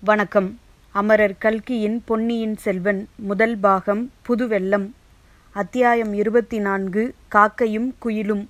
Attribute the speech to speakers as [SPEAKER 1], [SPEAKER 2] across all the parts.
[SPEAKER 1] வணக்கம் அமரர் கல்கியின் பொன்னியின் செல்வன் முதல் பாகம் புதுவெள்ளம் அத்தியாயம் இருபத்தி நான்கு காக்கையும் குயிலும்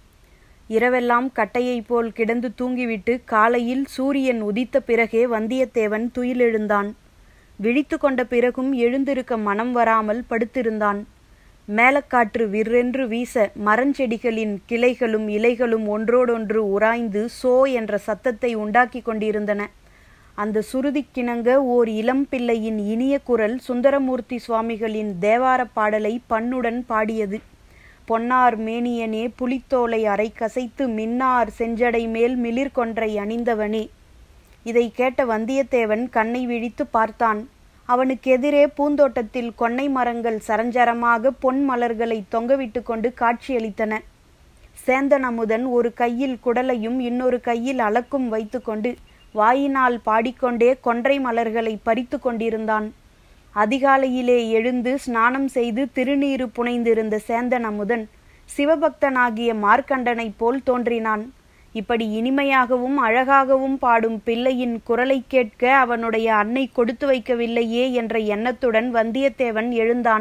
[SPEAKER 1] இரவெல்லாம் கட்டையைப் போல் கிடந்து தூங்கிவிட்டு காலையில் சூரியன் உதித்த பிறகே வந்தியத்தேவன் துயிலெழுந்தான் விழித்து கொண்ட பிறகும் எழுந்திருக்க மனம் வராமல் படுத்திருந்தான் மேலக்காற்று விற்றென்று வீச மரஞ்செடிகளின் கிளைகளும் இலைகளும் ஒன்றோடொன்று உராய்ந்து சோ என்ற சத்தத்தை உண்டாக்கி கொண்டிருந்தன அந்த சுருதிக்கிணங்க ஓர் இளம் பிள்ளையின் இனிய குரல் சுந்தரமூர்த்தி சுவாமிகளின் தேவாரப் பாடலை பண்ணுடன் பாடியது பொன்னார் மேனியனே புலித்தோலை அரை கசைத்து மின்னார் செஞ்சடை மேல் மிளிர்கொன்றை அணிந்தவனே இதை கேட்ட வந்தியத்தேவன் கண்ணை விழித்து பார்த்தான் அவனுக்கு எதிரே பூந்தோட்டத்தில் கொன்னை மரங்கள் சரஞ்சரமாக பொன் மலர்களை தொங்கவிட்டு கொண்டு காட்சியளித்தன சேந்தன் அமுதன் ஒரு கையில் குடலையும் இன்னொரு கையில் அலக்கும் வைத்துக்கொண்டு வாயினால் பாடிக்கொண்டே கொன்றை மலர்களை பறித்து கொண்டிருந்தான் அதிகாலையிலே எழுந்து ஸ்நானம் செய்து திருநீறு புனைந்திருந்த சேந்தன் அமுதன் சிவபக்தனாகிய மார்க்கண்டனைப் போல் தோன்றினான் இப்படி இனிமையாகவும் அழகாகவும் பாடும் பிள்ளையின் குரலை கேட்க அவனுடைய அன்னை கொடுத்து வைக்கவில்லையே என்ற எண்ணத்துடன் வந்தியத்தேவன் எழுந்தான்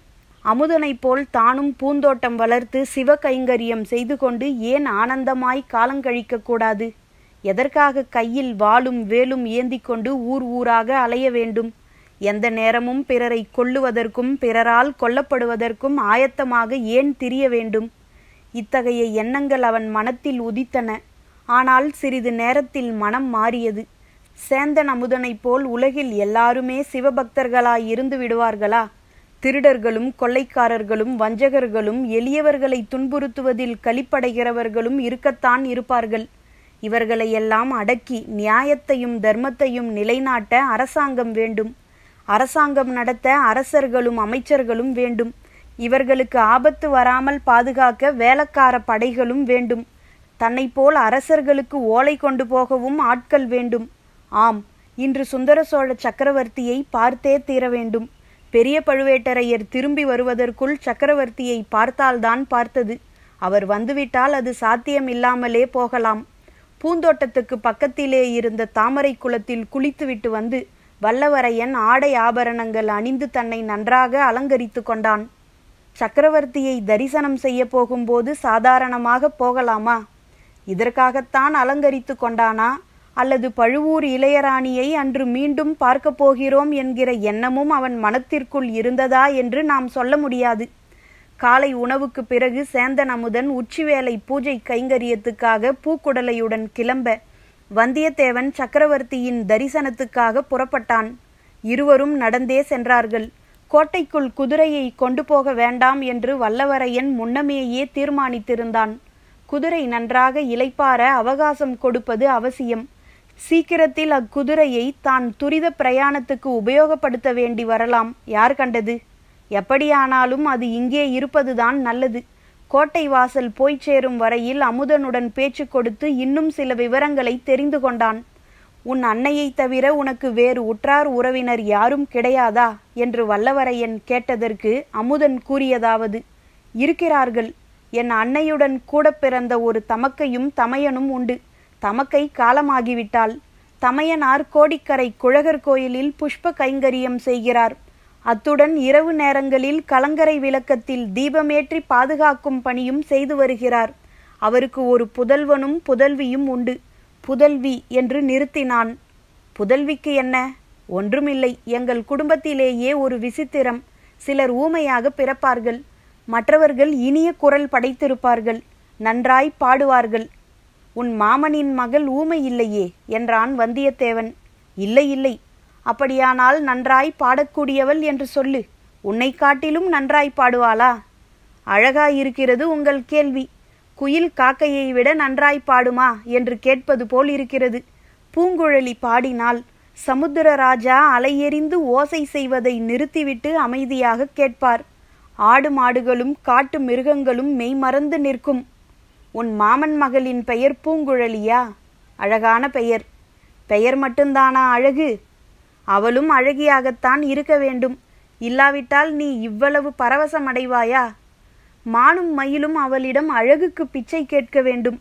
[SPEAKER 1] அமுதனைப் போல் தானும் பூந்தோட்டம் வளர்த்து சிவ கைங்கரியம் செய்து கொண்டு ஏன் ஆனந்தமாய் காலங்கழிக்க கூடாது எதற்காக கையில் வாளும் வேலும் ஏந்தி கொண்டு ஊர் ஊராக அலைய வேண்டும் எந்த நேரமும் பிறரை கொல்லுவதற்கும் பிறரால் கொல்லப்படுவதற்கும் ஆயத்தமாக ஏன் திரிய வேண்டும் இத்தகைய எண்ணங்கள் அவன் மனத்தில் உதித்தன ஆனால் சிறிது நேரத்தில் மனம் மாறியது சேந்தன் அமுதனைப் போல் உலகில் எல்லாருமே சிவபக்தர்களாய் இருந்து விடுவார்களா திருடர்களும் கொள்ளைக்காரர்களும் வஞ்சகர்களும் எளியவர்களை துன்புறுத்துவதில் கலிப்படைகிறவர்களும் இருக்கத்தான் இருப்பார்கள் இவர்களையெல்லாம் அடக்கி நியாயத்தையும் தர்மத்தையும் நிலைநாட்ட அரசாங்கம் வேண்டும் அரசாங்கம் நடத்த அரசர்களும் அமைச்சர்களும் வேண்டும் இவர்களுக்கு ஆபத்து வராமல் பாதுகாக்க வேலக்கார படைகளும் வேண்டும் தன்னை போல் அரசர்களுக்கு ஓலை கொண்டு போகவும் ஆட்கள் வேண்டும் ஆம் இன்று சுந்தர சோழ சக்கரவர்த்தியை பார்த்தே தீர வேண்டும் பெரிய பழுவேட்டரையர் திரும்பி வருவதற்குள் சக்கரவர்த்தியை பார்த்தால்தான் பார்த்தது அவர் வந்துவிட்டால் அது சாத்தியமில்லாமலே போகலாம் பூந்தோட்டத்துக்கு பக்கத்திலே இருந்த தாமரை குளத்தில் குளித்துவிட்டு வந்து வல்லவரையன் ஆடை ஆபரணங்கள் அணிந்து தன்னை நன்றாக அலங்கரித்து கொண்டான் சக்கரவர்த்தியை தரிசனம் செய்ய போகும்போது சாதாரணமாக போகலாமா இதற்காகத்தான் அலங்கரித்து கொண்டானா அல்லது பழுவூர் இளையராணியை அன்று மீண்டும் பார்க்க போகிறோம் என்கிற எண்ணமும் அவன் மனத்திற்குள் இருந்ததா என்று நாம் சொல்ல முடியாது காலை உணவுக்கு பிறகு சேந்தன் அமுதன் உச்சிவேளை பூஜை கைங்கரியத்துக்காக பூக்குடலையுடன் கிளம்ப வந்தியத்தேவன் சக்கரவர்த்தியின் தரிசனத்துக்காக புறப்பட்டான் இருவரும் நடந்தே சென்றார்கள் கோட்டைக்குள் குதிரையை கொண்டு போக வேண்டாம் என்று வல்லவரையன் முன்னமேயே தீர்மானித்திருந்தான் குதிரை நன்றாக இலைப்பார அவகாசம் கொடுப்பது அவசியம் சீக்கிரத்தில் அக்குதிரையை தான் துரித பிரயாணத்துக்கு உபயோகப்படுத்த வேண்டி வரலாம் யார் கண்டது எப்படியானாலும் அது இங்கே இருப்பதுதான் நல்லது கோட்டை வாசல் போய் சேரும் வரையில் அமுதனுடன் பேச்சு கொடுத்து இன்னும் சில விவரங்களை தெரிந்து கொண்டான் உன் அன்னையை தவிர உனக்கு வேறு உற்றார் உறவினர் யாரும் கிடையாதா என்று வல்லவரையன் கேட்டதற்கு அமுதன் கூறியதாவது இருக்கிறார்கள் என் அன்னையுடன் கூட பிறந்த ஒரு தமக்கையும் தமையனும் உண்டு தமக்கை காலமாகிவிட்டாள் தமையனார் கோடிக்கரை குழகர் கோயிலில் புஷ்ப கைங்கரியம் செய்கிறார் அத்துடன் இரவு நேரங்களில் கலங்கரை விளக்கத்தில் தீபமேற்றி பாதுகாக்கும் பணியும் செய்து வருகிறார் அவருக்கு ஒரு புதல்வனும் புதல்வியும் உண்டு புதல்வி என்று நிறுத்தினான் புதல்விக்கு என்ன ஒன்றுமில்லை எங்கள் குடும்பத்திலேயே ஒரு விசித்திரம் சிலர் ஊமையாக பிறப்பார்கள் மற்றவர்கள் இனிய குரல் படைத்திருப்பார்கள் நன்றாய் பாடுவார்கள் உன் மாமனின் மகள் ஊமை இல்லையே என்றான் வந்தியத்தேவன் இல்லை இல்லை அப்படியானால் நன்றாய் பாடக்கூடியவள் என்று சொல்லு உன்னை காட்டிலும் நன்றாய் பாடுவாளா அழகாயிருக்கிறது உங்கள் கேள்வி குயில் காக்கையை விட நன்றாய் பாடுமா என்று கேட்பது போல் இருக்கிறது பூங்குழலி பாடினால் சமுத்திரராஜா அலையெறிந்து ஓசை செய்வதை நிறுத்திவிட்டு அமைதியாக கேட்பார் ஆடு மாடுகளும் காட்டு மிருகங்களும் மெய்மறந்து நிற்கும் உன் மாமன் மகளின் பெயர் பூங்குழலியா அழகான பெயர் பெயர் மட்டும்தானா அழகு அவளும் அழகியாகத்தான் இருக்க வேண்டும் இல்லாவிட்டால் நீ இவ்வளவு பரவசமடைவாயா மானும் மயிலும் அவளிடம் அழகுக்கு பிச்சை கேட்க வேண்டும்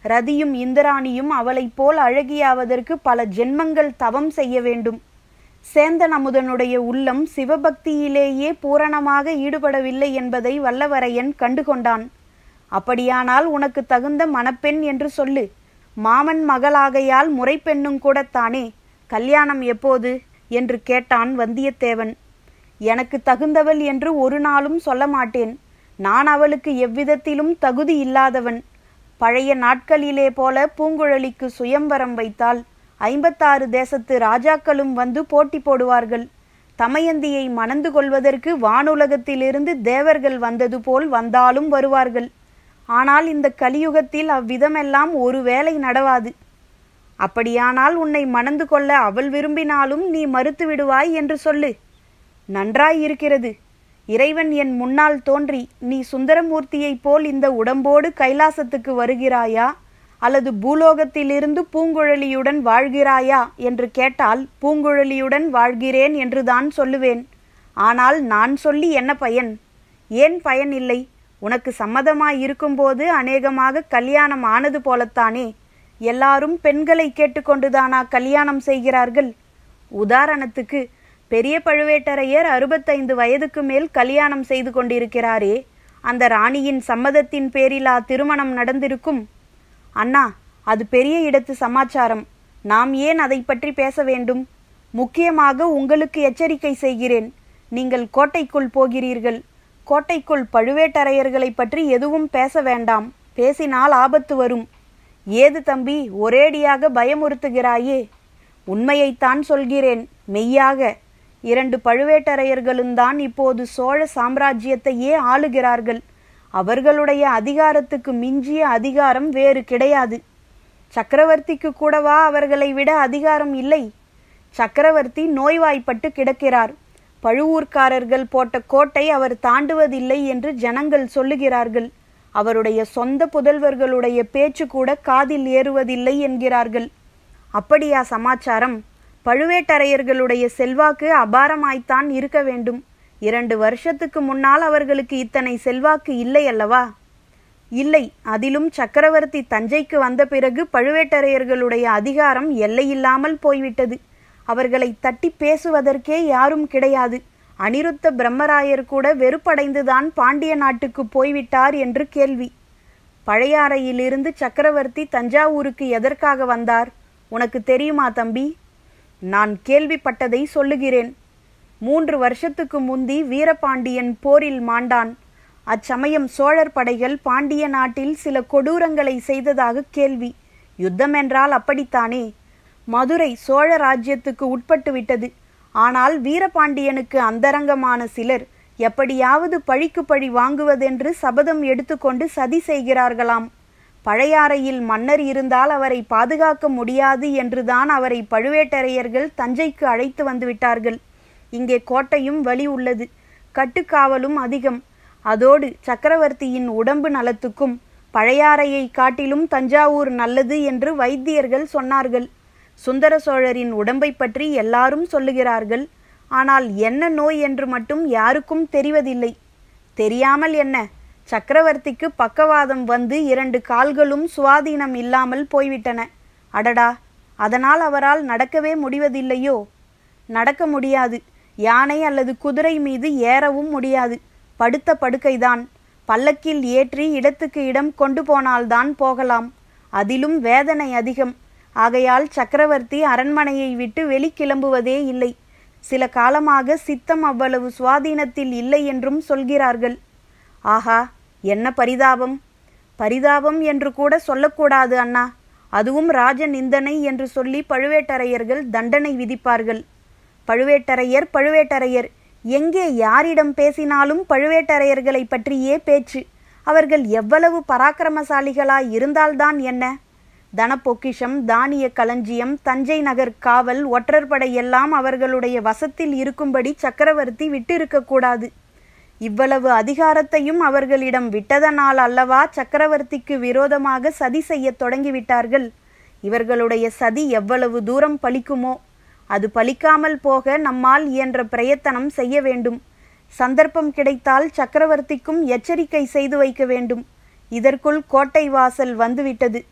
[SPEAKER 1] ரதியும் இந்திராணியும் அவளைப் போல் அழகியாவதற்கு பல ஜென்மங்கள் தவம் செய்ய வேண்டும் சேந்தன் அமுதனுடைய உள்ளம் சிவபக்தியிலேயே பூரணமாக ஈடுபடவில்லை என்பதை வல்லவரையன் கண்டுகொண்டான் அப்படியானால் உனக்கு தகுந்த மணப்பெண் என்று சொல்லு மாமன் மகளாகையால் முறைப்பெண்ணும் கூடத்தானே கல்யாணம் எப்போது என்று கேட்டான் வந்தியத்தேவன் எனக்கு தகுந்தவள் என்று ஒரு நாளும் சொல்ல மாட்டேன் நான் அவளுக்கு எவ்விதத்திலும் தகுதி இல்லாதவன் பழைய நாட்களிலே போல பூங்குழலிக்கு சுயம்பரம் வைத்தால் ஐம்பத்தாறு தேசத்து ராஜாக்களும் வந்து போட்டி போடுவார்கள் தமயந்தியை மணந்து கொள்வதற்கு வானுலகத்திலிருந்து தேவர்கள் வந்தது போல் வந்தாலும் வருவார்கள் ஆனால் இந்த கலியுகத்தில் அவ்விதமெல்லாம் ஒருவேளை நடவாது அப்படியானால் உன்னை மணந்து கொள்ள அவள் விரும்பினாலும் நீ மறுத்து விடுவாய் என்று சொல்லு நன்றாயிருக்கிறது இறைவன் என் முன்னால் தோன்றி நீ சுந்தரமூர்த்தியைப் போல் இந்த உடம்போடு கைலாசத்துக்கு வருகிறாயா அல்லது பூலோகத்திலிருந்து பூங்குழலியுடன் வாழ்கிறாயா என்று கேட்டால் பூங்குழலியுடன் வாழ்கிறேன் என்றுதான் சொல்லுவேன் ஆனால் நான் சொல்லி என்ன பயன் ஏன் பயன் இல்லை உனக்கு சம்மதமாய் இருக்கும்போது அநேகமாக கல்யாணம் ஆனது போலத்தானே எல்லாரும் பெண்களை கேட்டுக்கொண்டுதானா கல்யாணம் செய்கிறார்கள் உதாரணத்துக்கு பெரிய பழுவேட்டரையர் அறுபத்தைந்து வயதுக்கு மேல் கல்யாணம் செய்து கொண்டிருக்கிறாரே அந்த ராணியின் சம்மதத்தின் பேரிலா திருமணம் நடந்திருக்கும் அண்ணா அது பெரிய இடத்து சமாச்சாரம் நாம் ஏன் அதை பற்றி பேச வேண்டும் முக்கியமாக உங்களுக்கு எச்சரிக்கை செய்கிறேன் நீங்கள் கோட்டைக்குள் போகிறீர்கள் கோட்டைக்குள் பழுவேட்டரையர்களை பற்றி எதுவும் பேச வேண்டாம் பேசினால் ஆபத்து வரும் ஏது தம்பி ஒரேடியாக பயமுறுத்துகிறாயே உண்மையைத்தான் சொல்கிறேன் மெய்யாக இரண்டு பழுவேட்டரையர்களும்தான் இப்போது சோழ சாம்ராஜ்யத்தையே ஆளுகிறார்கள் அவர்களுடைய அதிகாரத்துக்கு மிஞ்சிய அதிகாரம் வேறு கிடையாது சக்கரவர்த்திக்கு கூடவா அவர்களை விட அதிகாரம் இல்லை சக்கரவர்த்தி நோய்வாய்ப்பட்டு கிடக்கிறார் பழுவூர்க்காரர்கள் போட்ட கோட்டை அவர் தாண்டுவதில்லை என்று ஜனங்கள் சொல்லுகிறார்கள் அவருடைய சொந்த புதல்வர்களுடைய பேச்சு கூட காதில் ஏறுவதில்லை என்கிறார்கள் அப்படியா சமாச்சாரம் பழுவேட்டரையர்களுடைய செல்வாக்கு அபாரமாய்த்தான் இருக்க வேண்டும் இரண்டு வருஷத்துக்கு முன்னால் அவர்களுக்கு இத்தனை செல்வாக்கு இல்லை அல்லவா இல்லை அதிலும் சக்கரவர்த்தி தஞ்சைக்கு வந்த பிறகு பழுவேட்டரையர்களுடைய அதிகாரம் எல்லையில்லாமல் போய்விட்டது அவர்களை தட்டி பேசுவதற்கே யாரும் கிடையாது அனிருத்த பிரம்மராயர் கூட வெறுப்படைந்துதான் பாண்டிய நாட்டுக்கு போய்விட்டார் என்று கேள்வி பழையாறையிலிருந்து சக்கரவர்த்தி தஞ்சாவூருக்கு எதற்காக வந்தார் உனக்கு தெரியுமா தம்பி நான் கேள்விப்பட்டதை சொல்லுகிறேன் மூன்று வருஷத்துக்கு முந்தி வீரபாண்டியன் போரில் மாண்டான் அச்சமயம் சோழர் படைகள் பாண்டிய நாட்டில் சில கொடூரங்களை செய்ததாக கேள்வி யுத்தம் என்றால் அப்படித்தானே மதுரை சோழ ராஜ்யத்துக்கு உட்பட்டு விட்டது ஆனால் வீரபாண்டியனுக்கு அந்தரங்கமான சிலர் எப்படியாவது பழிக்கு பழி வாங்குவதென்று சபதம் எடுத்துக்கொண்டு சதி செய்கிறார்களாம் பழையாறையில் மன்னர் இருந்தால் அவரை பாதுகாக்க முடியாது என்றுதான் அவரை பழுவேட்டரையர்கள் தஞ்சைக்கு அழைத்து வந்து விட்டார்கள் இங்கே கோட்டையும் வலி உள்ளது கட்டுக்காவலும் அதிகம் அதோடு சக்கரவர்த்தியின் உடம்பு நலத்துக்கும் பழையாறையை காட்டிலும் தஞ்சாவூர் நல்லது என்று வைத்தியர்கள் சொன்னார்கள் சுந்தர சோழரின் உடம்பை பற்றி எல்லாரும் சொல்லுகிறார்கள் ஆனால் என்ன நோய் என்று மட்டும் யாருக்கும் தெரிவதில்லை தெரியாமல் என்ன சக்கரவர்த்திக்கு பக்கவாதம் வந்து இரண்டு கால்களும் சுவாதீனம் இல்லாமல் போய்விட்டன அடடா அதனால் அவரால் நடக்கவே முடிவதில்லையோ நடக்க முடியாது யானை அல்லது குதிரை மீது ஏறவும் முடியாது படுத்த படுக்கைதான் பல்லக்கில் ஏற்றி இடத்துக்கு இடம் கொண்டு போனால்தான் போகலாம் அதிலும் வேதனை அதிகம் ஆகையால் சக்கரவர்த்தி அரண்மனையை விட்டு வெளிக்கிளம்புவதே இல்லை சில காலமாக சித்தம் அவ்வளவு சுவாதீனத்தில் இல்லை என்றும் சொல்கிறார்கள் ஆஹா என்ன பரிதாபம் பரிதாபம் என்று கூட சொல்லக்கூடாது அண்ணா அதுவும் ராஜ நிந்தனை என்று சொல்லி பழுவேட்டரையர்கள் தண்டனை விதிப்பார்கள் பழுவேட்டரையர் பழுவேட்டரையர் எங்கே யாரிடம் பேசினாலும் பழுவேட்டரையர்களை பற்றியே பேச்சு அவர்கள் எவ்வளவு பராக்கிரமசாலிகளாய் இருந்தால்தான் என்ன தனப்பொக்கிஷம் தானிய களஞ்சியம் தஞ்சை நகர் காவல் ஒற்றற்படை எல்லாம் அவர்களுடைய வசத்தில் இருக்கும்படி சக்கரவர்த்தி விட்டிருக்கக்கூடாது இவ்வளவு அதிகாரத்தையும் அவர்களிடம் விட்டதனால் அல்லவா சக்கரவர்த்திக்கு விரோதமாக சதி செய்யத் தொடங்கிவிட்டார்கள் இவர்களுடைய சதி எவ்வளவு தூரம் பலிக்குமோ அது பலிக்காமல் போக நம்மால் இயன்ற பிரயத்தனம் செய்ய வேண்டும் சந்தர்ப்பம் கிடைத்தால் சக்கரவர்த்திக்கும் எச்சரிக்கை செய்து வைக்க வேண்டும் இதற்குள் கோட்டை வாசல் வந்துவிட்டது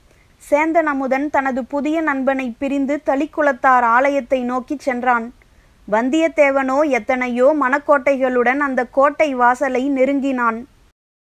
[SPEAKER 1] சேந்தன் அமுதன் தனது புதிய நண்பனை பிரிந்து தளிக்குளத்தார் ஆலயத்தை நோக்கிச் சென்றான் வந்தியத்தேவனோ எத்தனையோ மனக்கோட்டைகளுடன் அந்த கோட்டை வாசலை நெருங்கினான்